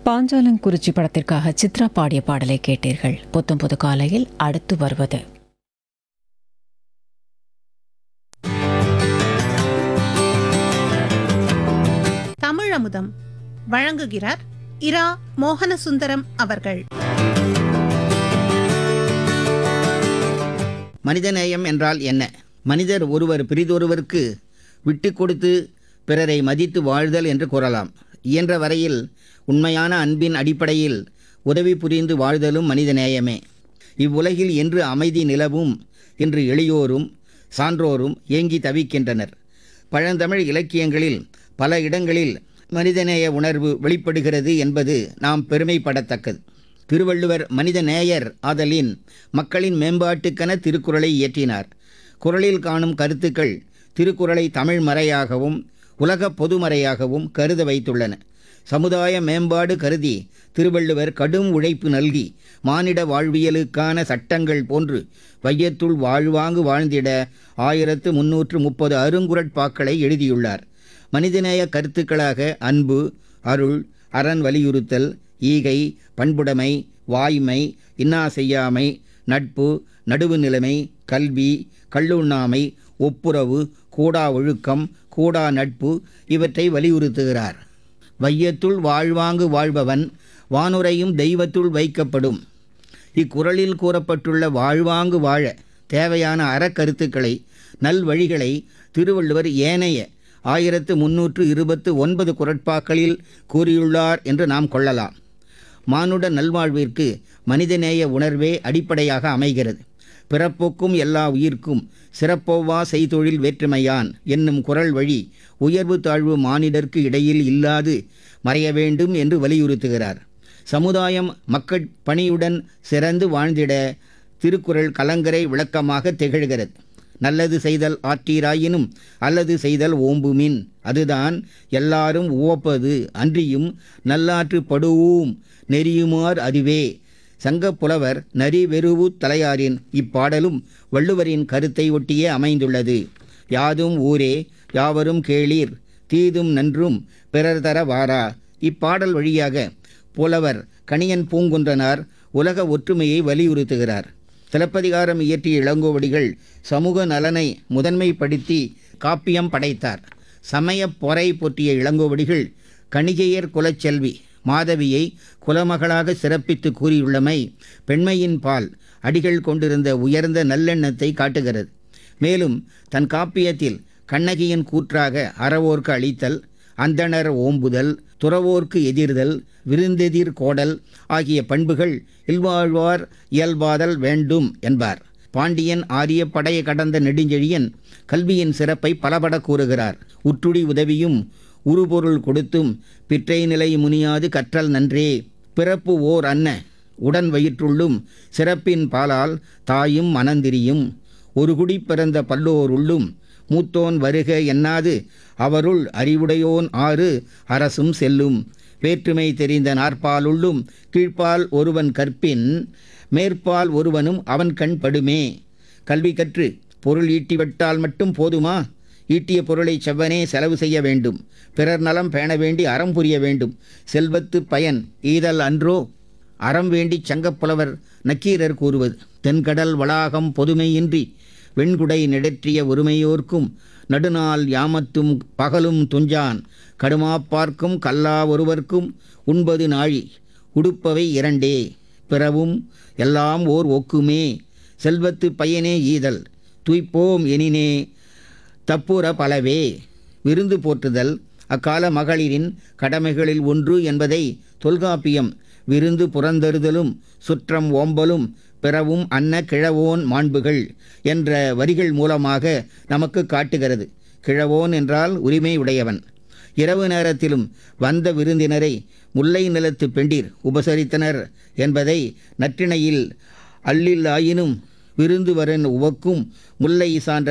பாஞ்சாலங்குறிச்சி படத்திற்காக சித்ரா பாடிய பாடலை கேட்டீர்கள் புத்தம் புது காலையில் அடுத்து வருவது தமிழமுதம் வழங்குகிறார் இரா மோகனசுந்தரம் அவர்கள் மனிதநேயம் என்றால் என்ன மனிதர் ஒருவர் பிரிதொருவருக்கு விட்டு கொடுத்து பிறரை மதித்து வாழ்தல் என்று கூறலாம் இயன்ற வரையில் உண்மையான அன்பின் அடிப்படையில் உதவி புரிந்து வாழ்தலும் மனிதநேயமே இவ்வுலகில் என்று அமைதி நிலவும் என்று எளியோரும் சான்றோரும் ஏங்கி தவிக்கின்றனர் பழந்தமிழ் இலக்கியங்களில் பல இடங்களில் மனிதநேய உணர்வு வெளிப்படுகிறது என்பது நாம் பெருமைப்படத்தக்கது திருவள்ளுவர் மனிதநேயர் ஆதலின் மக்களின் மேம்பாட்டுக்கென திருக்குறளை இயற்றினார் குறளில் காணும் கருத்துக்கள் திருக்குறளை தமிழ் மறையாகவும் உலக பொதுமறையாகவும் கருத வைத்துள்ளன சமுதாய மேம்பாடு கருதி திருவள்ளுவர் கடும் உழைப்பு நல்கி மானிட வாழ்வியலுக்கான சட்டங்கள் போன்று வையத்துள் வாழ்வாங்கு வாழ்ந்திட ஆயிரத்து முன்னூற்று முப்பது அருங்குரட்பாக்களை எழுதியுள்ளார் மனிதநேய கருத்துக்களாக அன்பு அருள் அரண் வலியுறுத்தல் ஈகை பண்புடைமை வாய்மை இன்னா செய்யாமை நட்பு நடுவு நிலைமை கல்வி கள்ளுண்ணாமை ஒப்புரவு கூடா ஒழுக்கம் கூடா நட்பு இவற்றை வலியுறுத்துகிறார் வையத்துள் வாழ்வாங்கு வாழ்பவன் வானுரையும் தெய்வத்துள் வைக்கப்படும் இக்குறளில் கூறப்பட்டுள்ள வாழ்வாங்கு வாழ தேவையான அறக்கருத்துக்களை நல்வழிகளை திருவள்ளுவர் ஏனைய ஆயிரத்து முன்னூற்று இருபத்து ஒன்பது குரட்பாக்களில் கூறியுள்ளார் என்று நாம் கொள்ளலாம் மானுட நல்வாழ்விற்கு மனிதநேய உணர்வே அடிப்படையாக அமைகிறது பிறப்போக்கும் எல்லா உயிர்க்கும் சிறப்போவா செய்தொழில் வேற்றுமையான் என்னும் குரல் வழி உயர்வு தாழ்வு மானிடர்க்கு இடையில் இல்லாது மறைய வேண்டும் என்று வலியுறுத்துகிறார் சமுதாயம் மக்கட் பணியுடன் சிறந்து வாழ்ந்திட திருக்குறள் கலங்கரை விளக்கமாக திகழ்கிறது நல்லது செய்தல் ஆற்றீராயினும் அல்லது செய்தல் ஓம்புமின் அதுதான் எல்லாரும் உவப்பது அன்றியும் நல்லாற்று படுவோம் நெறியுமார் அதுவே சங்கப் புலவர் நரி வெறுவு தலையாரின் இப்பாடலும் வள்ளுவரின் கருத்தை ஒட்டியே அமைந்துள்ளது யாதும் ஊரே யாவரும் கேளீர் தீதும் நன்றும் பிறர் தர வாரா இப்பாடல் வழியாக புலவர் கணியன் பூங்குன்றனார் உலக ஒற்றுமையை வலியுறுத்துகிறார் சிலப்பதிகாரம் இயற்றிய இளங்கோவடிகள் சமூக நலனை முதன்மைப்படுத்தி காப்பியம் படைத்தார் சமயப் பொறை போற்றிய இளங்கோவடிகள் கணிகையர் குலச்செல்வி மாதவியை குலமகளாக சிறப்பித்து கூறியுள்ளமை பெண்மையின் பால் அடிகள் கொண்டிருந்த உயர்ந்த நல்லெண்ணத்தை காட்டுகிறது மேலும் தன் காப்பியத்தில் கண்ணகியின் கூற்றாக அறவோர்க்கு அளித்தல் அந்தணர் ஓம்புதல் துறவோர்க்கு எதிர்தல் விருந்தெதிர் கோடல் ஆகிய பண்புகள் இல்வாழ்வார் இயல்பாதல் வேண்டும் என்பார் பாண்டியன் ஆரிய படையை கடந்த நெடுஞ்செழியன் கல்வியின் சிறப்பை பலபட கூறுகிறார் உற்றுடி உதவியும் உருபொருள் கொடுத்தும் பிற்றை நிலை முனியாது கற்றல் நன்றே பிறப்பு ஓர் அன்ன உடன் வயிற்றுள்ளும் சிறப்பின் பாலால் தாயும் மனந்திரியும் ஒரு குடி பிறந்த பல்லோருள்ளும் மூத்தோன் வருக என்னாது அவருள் அறிவுடையோன் ஆறு அரசும் செல்லும் வேற்றுமை தெரிந்த நாற்பாலுள்ளும் கீழ்ப்பால் ஒருவன் கற்பின் மேற்பால் ஒருவனும் அவன் கண் படுமே கல்வி கற்று பொருள் ஈட்டிவிட்டால் மட்டும் போதுமா ஈட்டிய பொருளை செவ்வனே செலவு செய்ய வேண்டும் பிறர் நலம் பேண வேண்டி அறம் புரிய வேண்டும் செல்வத்து பயன் ஈதல் அன்றோ அறம் வேண்டி சங்கப்புலவர் நக்கீரர் கூறுவது தென்கடல் வளாகம் பொதுமையின்றி வெண்குடை நிடற்றிய ஒருமையோர்க்கும் நடுநாள் யாமத்தும் பகலும் துஞ்சான் கடுமா பார்க்கும் கல்லா ஒருவர்க்கும் உண்பது நாழி உடுப்பவை இரண்டே பிறவும் எல்லாம் ஓர் ஒக்குமே செல்வத்து பயனே ஈதல் துய்ப்போம் எனினே தப்புற பலவே விருந்து போற்றுதல் அக்கால மகளிரின் கடமைகளில் ஒன்று என்பதை தொல்காப்பியம் விருந்து புறந்தருதலும் சுற்றம் ஓம்பலும் பிறவும் அன்ன கிழவோன் மாண்புகள் என்ற வரிகள் மூலமாக நமக்கு காட்டுகிறது கிழவோன் என்றால் உரிமை உடையவன் இரவு நேரத்திலும் வந்த விருந்தினரை முல்லை நிலத்து பெண்டிர் உபசரித்தனர் என்பதை நற்றிணையில் அள்ளில்லாயினும் விருந்துவரன் உவக்கும் முல்லை சான்ற